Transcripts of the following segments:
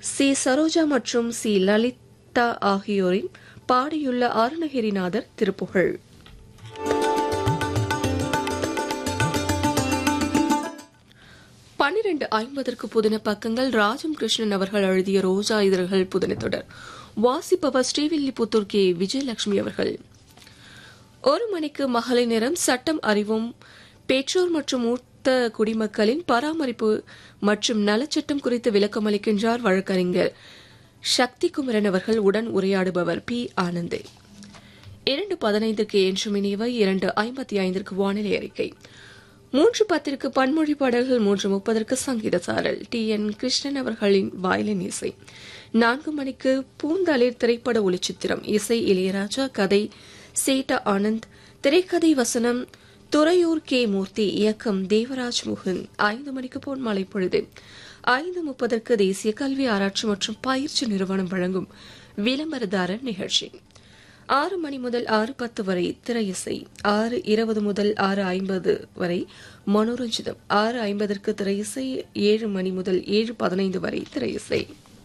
C Saroja மற்றும் C Lalitha ஆகியோரின் பாடியுள்ள அருணகிரிநாதர் திருப்புகழ் பன்னிரண்டு ஐம்பதற்கு புதின பக்கங்கள் ராஜம் கிருஷ்ணன் அவர்கள் எழுதிய ரோஜா இதழ்கள் புதின தொடர் வாசிப்பவர் ஸ்ரீவில்லிபுத்தூர் கே விஜயலட்சுமி அவர்கள் ஒரு மணிக்கு மகளிர் நேரம் சட்டம் அறிவும் பெற்றோர் மற்றும் மூத்த குடிமக்களின் பராமரிப்பு மற்றும் நலச்சட்டம் குறித்து விளக்கம் அளிக்கின்றார் வழக்கறிஞர் சக்தி குமரன் அவர்கள் உடன் உரையாடுபவர் பி ஆனந்தே இரண்டு பதினைந்துக்கு என்று இனியவை இரண்டு ஐம்பத்தி ஐந்திற்கு வானிலை அறிக்கை மூன்று பத்திற்கு பன்மொழி பாடல்கள் மூன்று முப்பதற்கு சங்கீத சாரல் டி என் கிருஷ்ணன் அவர்களின் வயலின் இசை நான்கு மணிக்கு பூந்தளிர் திரைப்பட ஒளிச்சித்திரம் இசை இளையராஜா கதை சேட்டா ஆனந்த் திரைக்கதை வசனம் துறையூர் கே மூர்த்தி இயக்கம் தேவராஜ் முகுந்த் ஐந்து மணிக்கு பொன் மலை பொழுது ஐந்து முப்பதற்கு தேசிய கல்வி ஆராய்ச்சி மற்றும் பயிற்சி நிறுவனம் வழங்கும் விளம்பரதாரர் நிகழ்ச்சி ஆறு மணி முதல் ஆறு பத்து வரை திரையிசை ஆறு இருபது முதல் ஆறு ஐம்பது வரை மனோரஞ்சிதம் ஆறு ஐம்பதற்கு திரையிசை ஏழு மணி முதல் ஏழு பதினைந்து வரை திரையிசை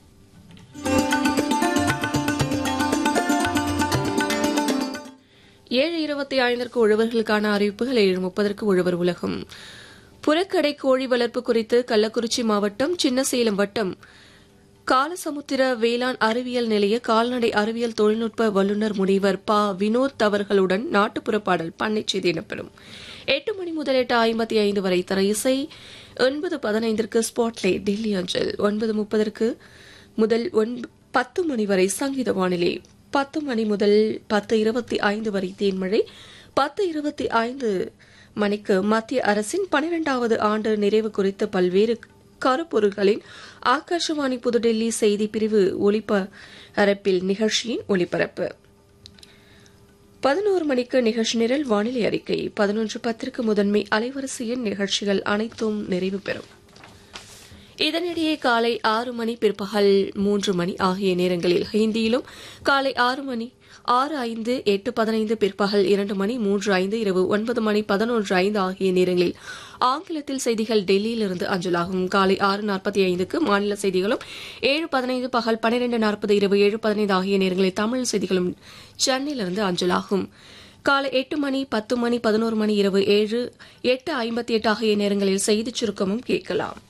ஏழு இருபத்தி ஐந்திற்கு உழவர்களுக்கான அறிவிப்புகள் ஏழு முப்பதற்கு உழவர் உலகம் புறக்கடை கோழி வளர்ப்பு குறித்து கள்ளக்குறிச்சி மாவட்டம் சின்னசேலம் வட்டம் காலசமுத்திர வேளாண் அறிவியல் நிலைய கால்நடை அறிவியல் தொழில்நுட்ப வல்லுநர் முனைவர் ப வினோத் அவர்களுடன் நாட்டுப்புற பாடல் பண்ணை செய்தி இடம்பெறும் எட்டு மணி முதல் எட்டு ஐம்பத்தி ஐந்து வரை தர இசை ஒன்பது பதினைந்திற்கு ஸ்பாட்லே டெல்லி அஞ்சல் ஒன்பது முப்பதற்கு முதல் பத்து மணி வரை சங்கீத வானிலை பத்து மணி முதல் பத்து இருபத்தி ஐந்து வரை தேன்மழை பத்து இருபத்தி ஐந்து மணிக்கு மத்திய அரசின் பனிரெண்டாவது ஆண்டு நிறைவு குறித்த பல்வேறு கருப்பொருள்களின் ஆகாஷவாணி புதுடெல்லி செய்தி பிரிவு ஒலிபரப்பில் நிகழ்ச்சியின் ஒலிபரப்பு பதினோரு மணிக்கு நிகழ்ச்சி நிரல் வானிலை அறிக்கை பதினொன்று பத்திற்கு முதன்மை அலைவரிசையின் நிகழ்ச்சிகள் அனைத்தும் நிறைவு பெறும் இதனிடையே காலை ஆறு மணி பிற்பகல் மூன்று மணி ஆகிய நேரங்களில் ஹிந்தியிலும் காலை ஆறு மணி ஆறு ஐந்து எட்டு பதினைந்து பிற்பகல் இரண்டு மணி மூன்று ஐந்து இரவு ஒன்பது மணி பதினொன்று ஐந்து ஆகிய நேரங்களில் ஆங்கிலத்தில் செய்திகள் டெல்லியிலிருந்து அஞ்சலாகும் காலை ஆறு நாற்பத்தி ஐந்துக்கு மாநில செய்திகளும் ஏழு பதினைந்து பகல் பன்னிரண்டு நாற்பது இரவு ஏழு பதினைந்து ஆகிய நேரங்களில் தமிழ் செய்திகளும் சென்னையிலிருந்து அஞ்சலாகும் காலை எட்டு மணி பத்து மணி பதினோரு மணி இரவு ஏழு எட்டு ஐம்பத்தி எட்டு ஆகிய நேரங்களில் செய்திச் சுருக்கமும் கேட்கலாம்